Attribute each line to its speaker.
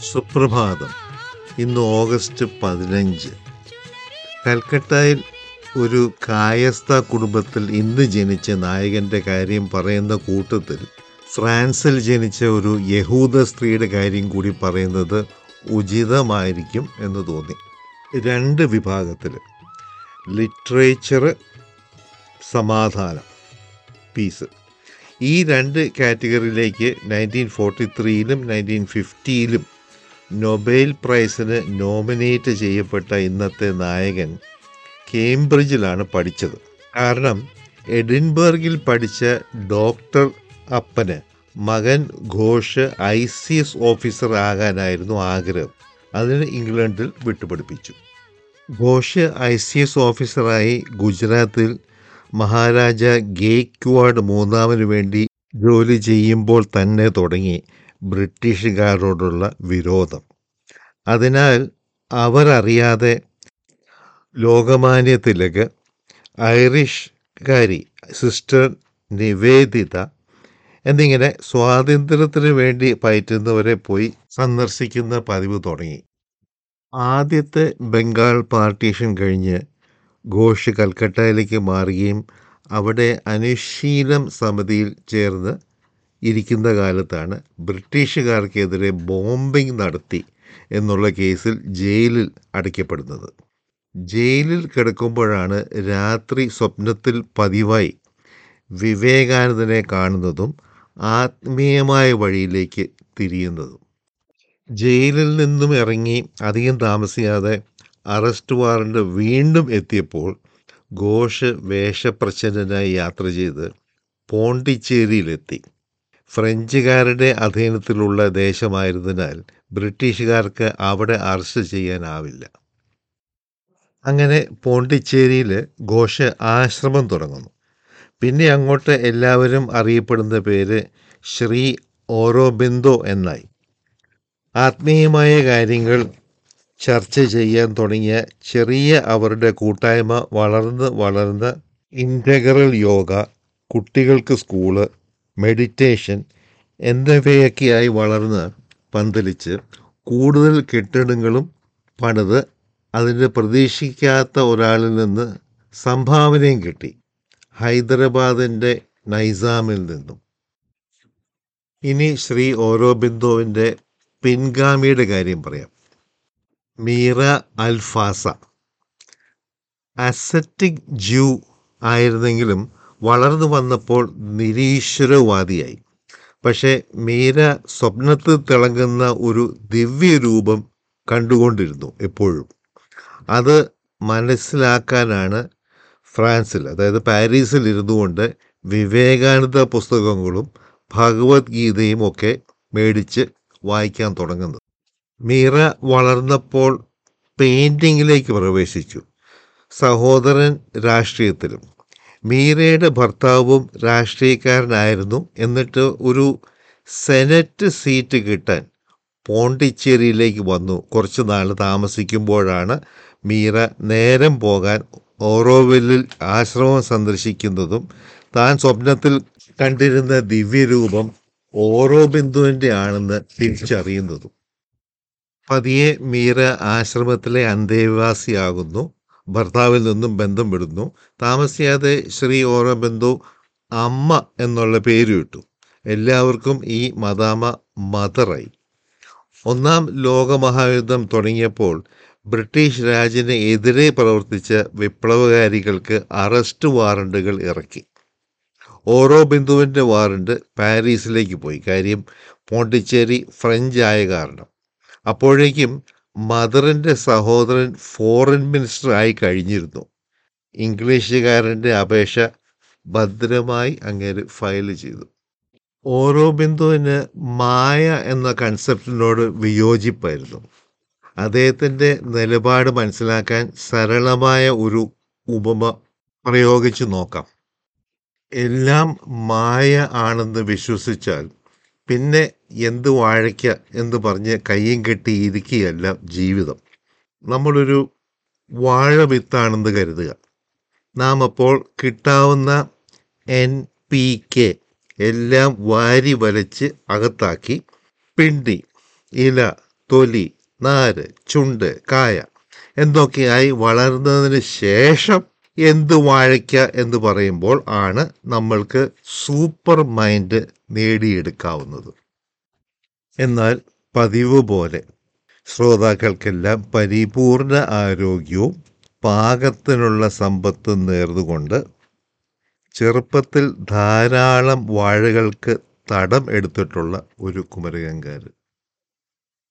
Speaker 1: സുപ്രഭാതം ഇന്ന് ഓഗസ്റ്റ് പതിനഞ്ച് കൽക്കട്ടയിൽ ഒരു കായസ്ഥ കുടുംബത്തിൽ ഇന്ന് ജനിച്ച നായകൻ്റെ കാര്യം പറയുന്ന കൂട്ടത്തിൽ ഫ്രാൻസിൽ ജനിച്ച ഒരു യഹൂദ സ്ത്രീയുടെ കാര്യം കൂടി പറയുന്നത് ഉചിതമായിരിക്കും എന്ന് തോന്നി രണ്ട് വിഭാഗത്തിൽ ലിറ്ററേച്ചർ സമാധാനം പീസ് ഈ രണ്ട് കാറ്റഗറിയിലേക്ക് നയൻറ്റീൻ ഫോർട്ടി ത്രീയിലും നയൻറ്റീൻ ഫിഫ്റ്റിയിലും നൊബേൽ പ്രൈസിന് നോമിനേറ്റ് ചെയ്യപ്പെട്ട ഇന്നത്തെ നായകൻ കേംബ്രിഡ്ജിലാണ് പഠിച്ചത് കാരണം എഡിൻബർഗിൽ പഠിച്ച ഡോക്ടർ അപ്പന് മകൻ Ghosh I C S officer ആകാനായിരുന്നു ആഗ്രഹം അതിന് ഇംഗ്ലണ്ടിൽ വിട്ടുപഠിപ്പിച്ചു ഘോഷ് ഐ സി എസ് ഓഫീസറായി ഗുജറാത്തിൽ മഹാരാജ ഗേക്വാഡ് മൂന്നാമന് വേണ്ടി ജോലി ചെയ്യുമ്പോൾ തന്നെ തുടങ്ങി ബ്രിട്ടീഷുകാരോടുള്ള വിരോധം അതിനാൽ അവരറിയാതെ ലോകമാന്യ തിലക് ഐറിഷ്കാരി സിസ്റ്റർ നിവേദിത എന്നിങ്ങനെ സ്വാതന്ത്ര്യത്തിന് വേണ്ടി പയറ്റുന്നവരെ പോയി സന്ദർശിക്കുന്ന പതിവ് തുടങ്ങി ആദ്യത്തെ ബംഗാൾ പാർട്ടീഷൻ കഴിഞ്ഞ് ഘോഷ് കൽക്കട്ടയിലേക്ക് മാറുകയും അവിടെ അനുശീലം സമിതിയിൽ ചേർന്ന് ഇരിക്കുന്ന കാലത്താണ് ബ്രിട്ടീഷുകാർക്കെതിരെ ബോംബിംഗ് നടത്തി എന്നുള്ള കേസിൽ ജയിലിൽ അടയ്ക്കപ്പെടുന്നത് ജയിലിൽ കിടക്കുമ്പോഴാണ് രാത്രി സ്വപ്നത്തിൽ പതിവായി വിവേകാനന്ദനെ കാണുന്നതും ആത്മീയമായ വഴിയിലേക്ക് തിരിയുന്നതും ജയിലിൽ നിന്നും ഇറങ്ങി അധികം താമസിയാതെ അറസ്റ്റ് വാറണ്ട് വീണ്ടും എത്തിയപ്പോൾ ഘോഷ് വേഷപ്രച്ഛന്നനായി യാത്ര ചെയ്ത് പോണ്ടിച്ചേരിയിലെത്തി ഫ്രഞ്ചുകാരുടെ അധീനത്തിലുള്ള ദേശമായിരുന്നതിനാൽ ബ്രിട്ടീഷുകാർക്ക് അവിടെ അറസ്റ്റ് ചെയ്യാനാവില്ല അങ്ങനെ പോണ്ടിച്ചേരിയിൽ ഘോഷ് ആശ്രമം തുടങ്ങുന്നു പിന്നെ അങ്ങോട്ട് എല്ലാവരും അറിയപ്പെടുന്ന പേര് ശ്രീ ഓരോബിന്ദോ എന്നായി ആത്മീയമായ കാര്യങ്ങൾ ചർച്ച ചെയ്യാൻ തുടങ്ങിയ ചെറിയ അവരുടെ കൂട്ടായ്മ വളർന്ന് വളർന്ന് ഇൻ്റഗ്രൽ യോഗ കുട്ടികൾക്ക് സ്കൂള് മെഡിറ്റേഷൻ എന്നിവയൊക്കെയായി വളർന്ന് പന്തലിച്ച് കൂടുതൽ കെട്ടിടങ്ങളും പണിത് അതിന് പ്രതീക്ഷിക്കാത്ത ഒരാളിൽ നിന്ന് സംഭാവനയും കിട്ടി ഹൈദരാബാദിൻ്റെ നൈസാമിൽ നിന്നും ഇനി ശ്രീ ഓരോബിന്ദോവിൻ്റെ പിൻഗാമിയുടെ കാര്യം പറയാം മീറ അൽഫാസ അസറ്റിക് ജ്യൂ ആയിരുന്നെങ്കിലും വളർന്നു വന്നപ്പോൾ നിരീശ്വരവാദിയായി പക്ഷേ മീര സ്വപ്നത്തിൽ തിളങ്ങുന്ന ഒരു ദിവ്യരൂപം കണ്ടുകൊണ്ടിരുന്നു എപ്പോഴും അത് മനസ്സിലാക്കാനാണ് ഫ്രാൻസിൽ അതായത് പാരീസിൽ ഇരുന്നു കൊണ്ട് വിവേകാനന്ദ പുസ്തകങ്ങളും ഭഗവത്ഗീതയും ഒക്കെ മേടിച്ച് വായിക്കാൻ തുടങ്ങുന്നത് മീറ വളർന്നപ്പോൾ പെയിൻറ്റിങ്ങിലേക്ക് പ്രവേശിച്ചു സഹോദരൻ രാഷ്ട്രീയത്തിലും മീരയുടെ ഭർത്താവും രാഷ്ട്രീയക്കാരനായിരുന്നു എന്നിട്ട് ഒരു സെനറ്റ് സീറ്റ് കിട്ടാൻ പോണ്ടിച്ചേരിയിലേക്ക് വന്നു കുറച്ച് നാൾ താമസിക്കുമ്പോഴാണ് മീര നേരം പോകാൻ ഓറോവില്ലിൽ ആശ്രമം സന്ദർശിക്കുന്നതും താൻ സ്വപ്നത്തിൽ കണ്ടിരുന്ന ദിവ്യരൂപം ഓരോ ബിന്ദുവിൻ്റെ ആണെന്ന് തിരിച്ചറിയുന്നതും പതിയെ മീര ആശ്രമത്തിലെ അന്തേവാസിയാകുന്നു ഭർത്താവിൽ നിന്നും ബന്ധം വിടുന്നു താമസിയാതെ ശ്രീ ഓറബന്ധു അമ്മ എന്നുള്ള പേര് ഇട്ടു എല്ലാവർക്കും ഈ മദാമ മദറായി ഒന്നാം ലോകമഹായുദ്ധം തുടങ്ങിയപ്പോൾ ബ്രിട്ടീഷ് രാജിന് എതിരെ പ്രവർത്തിച്ച വിപ്ലവകാരികൾക്ക് അറസ്റ്റ് വാറണ്ടുകൾ ഇറക്കി ഓരോ ബിന്ദുവിൻ്റെ വാറണ്ട് പാരീസിലേക്ക് പോയി കാര്യം പോണ്ടിച്ചേരി ഫ്രഞ്ച് ആയ കാരണം അപ്പോഴേക്കും മദറിൻ്റെ സഹോദരൻ ഫോറിൻ മിനിസ്റ്റർ ആയി കഴിഞ്ഞിരുന്നു ഇംഗ്ലീഷുകാരൻ്റെ അപേക്ഷ ഭദ്രമായി അങ്ങേര് ഫയൽ ചെയ്തു ഓരോ ബിന്ദുവിന് മായ എന്ന കൺസെപ്റ്റിനോട് വിയോജിപ്പായിരുന്നു അദ്ദേഹത്തിൻ്റെ നിലപാട് മനസ്സിലാക്കാൻ സരളമായ ഒരു ഉപമ പ്രയോഗിച്ചു നോക്കാം എല്ലാം മായ ആണെന്ന് വിശ്വസിച്ചാൽ പിന്നെ എന്ത് വാഴയ്ക്ക എന്ന് പറഞ്ഞ് കയ്യും കെട്ടി ഇരിക്കുകയല്ല ജീവിതം നമ്മളൊരു വാഴ വിത്താണെന്ന് കരുതുക നാം അപ്പോൾ കിട്ടാവുന്ന എൻ പി കെ എല്ലാം വാരി വലച്ച് അകത്താക്കി പിണ്ടി ഇല തൊലി നാര് ചുണ്ട് കായ എന്തൊക്കെയായി വളർന്നതിന് ശേഷം എന്ത് വാഴയ്ക്ക എന്ന് പറയുമ്പോൾ ആണ് നമ്മൾക്ക് സൂപ്പർ മൈൻഡ് നേടിയെടുക്കാവുന്നത് എന്നാൽ പതിവ് പോലെ ശ്രോതാക്കൾക്കെല്ലാം പരിപൂർണ ആരോഗ്യവും പാകത്തിനുള്ള സമ്പത്തും നേർന്നുകൊണ്ട് ചെറുപ്പത്തിൽ ധാരാളം വാഴകൾക്ക് തടം എടുത്തിട്ടുള്ള ഒരു കുമരകങ്കാരൻ